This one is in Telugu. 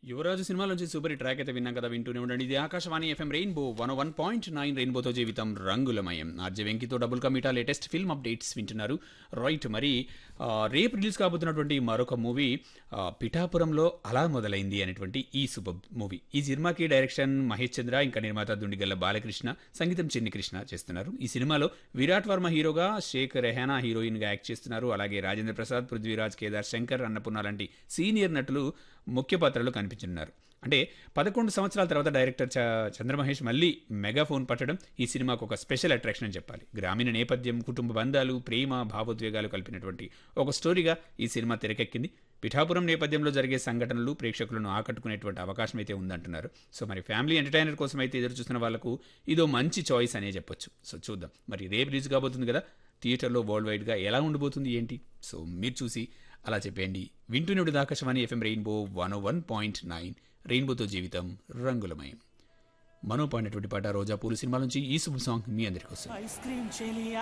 యువరాజు సినిమాలోంచి సూపర్ హిట్ ట్రాక్ అయితే విన్నాం కదా వింటూనే ఉండండి ఇది Akashvani FM rainbow one one point nine రెయిన్బోతో జీవితం రంగులమయం ఆర్జే వెంకితో డబుల్ కమిటా లేటెస్ట్ ఫిల్మ్ అప్డేట్స్ వింటున్నారు రైట్ మరి ఆ, రేపు రిలీజ్ కాబోతున్నటువంటి మరొక మూవీ ఆ, పిఠాపురంలో అలా మొదలైంది అనేటువంటి ఈ సూపర్ మూవీ ఈ సినిమాకి డైరెక్షన్ మహేష్ చంద్ర ఇంకా నిర్మాత దుండిగల్ల బాలకృష్ణ సంగీతం చిన్ని కృష్ణ చేస్తున్నారు ఈ సినిమాలో విరాట్ వర్మ హీరోగా షేక్ రెహానా హీరోయిన్గా యాక్ట్ చేస్తున్నారు అలాగే రాజేంద్ర ప్రసాద్ పృథ్వీరాజ్ కేదార్ శంకర్ అన్నపూర్ణ లాంటి సీనియర్ నటులు ముఖ్య పాత్రలో కనిపించనున్నారు అంటే పదకొండు సంవత్సరాల తర్వాత డైరెక్టర్ చ చంద్రమహేష్ మళ్ళీ మెగాఫోన్ పట్టడం ఈ సినిమాకు ఒక స్పెషల్ అట్రాక్షన్ అని చెప్పాలి గ్రామీణ నేపథ్యం కుటుంబ బంధాలు ప్రేమ భావోద్వేగాలు కలిపినటువంటి ఒక స్టోరీగా ఈ సినిమా తెరకెక్కింది పిఠాపురం నేపథ్యంలో జరిగే సంఘటనలు ప్రేక్షకులను ఆకట్టుకునేటువంటి అవకాశం అయితే ఉందంటున్నారు సో మరి ఫ్యామిలీ ఎంటర్టైనర్ కోసం అయితే ఎదురు చూస్తున్న వాళ్ళకు ఇదో మంచి చాయిస్ అనే చెప్పొచ్చు సో చూద్దాం మరి రేపు రిలీజ్ కాబోతుంది కదా థియేటర్లో వరల్డ్ వైడ్గా ఎలా ఉండబోతుంది ఏంటి సో మీరు చూసి అలా చెప్పేయండి వింటూనే Akashvani FM rainbow one one point nine రెయిన్బోతో జీవితం రంగులమయం మనో పాడినటువంటి పాట రోజా పూలు సినిమా నుంచి ఈ శుభ సాంగ్ మీ అందరికోసం ఐస్ క్రీమ్ చెలియా